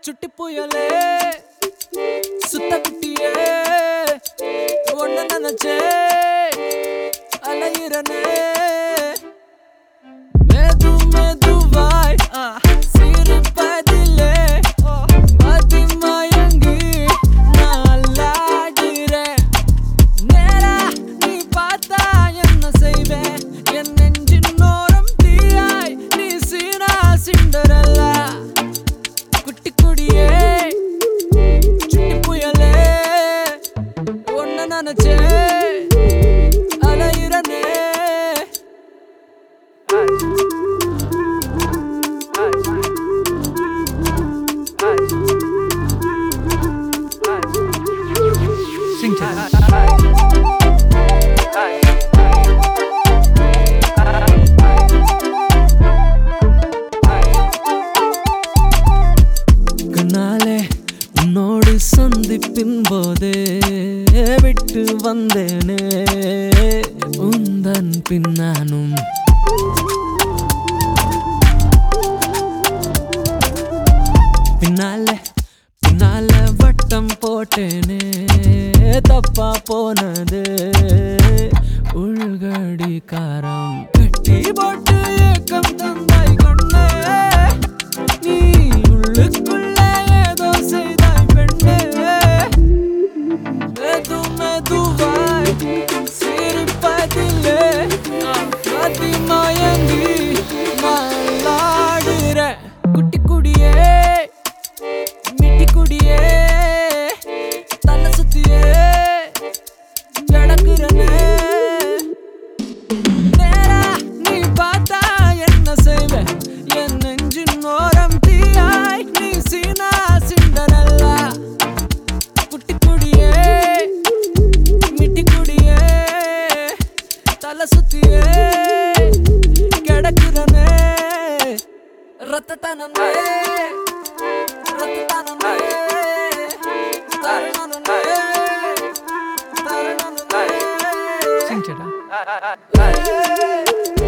சுட்டி புயலே சுத்த குட்டியே ஒண்ணு நினைச்சே அலையிறனே மெது மெதுவாய் சிரிப்பதிலே மதிமயங்கி நாளாகிறேன் நேரா நீ பார்த்தா என்ன செய்வேன் என் நெஞ்சின் ஓரம் தீயாய் நீ சீனா சிண்டரல்லா குட்டி குடியே சுட்டி புயலே ஒன்ன நினைச்சே அலையிறனே Sing to them. கண்ணாலே உன்னோடு சந்திப்பின் போதே விட்டு வந்தேனே உந்தன் பின்னானும் பின்னால பின்னால வட்டம் போட்டேனே தப்பா போனது உள்கடி காரம் கட்டி போட்டு ஏக்கம் தந்தாய் கொண்டே நீ உள்ளுக்குள்ள ஏதோ செய்தாய் பெண்ணே மெது மெதுவாய் சிரிப்பதிலே மதிமயங்கி மல்லாடுற குட்டி குடியே மிட்டி குடியே தலை சுத்தியே கிடக்குறனே நேரா நீ பார்த்தா என்ன செய்வ என் நெஞ்சின் ஓரம் தீயாய் நீ சீனா சிண்டரல்லா குட்டி குடியே மிட்டி குடியே தலை சுத்தியே கிடக்குறனே ரத்தத்தனமே ரத்தத்தனமே தருணனே தருணனே Sing to them. Hey.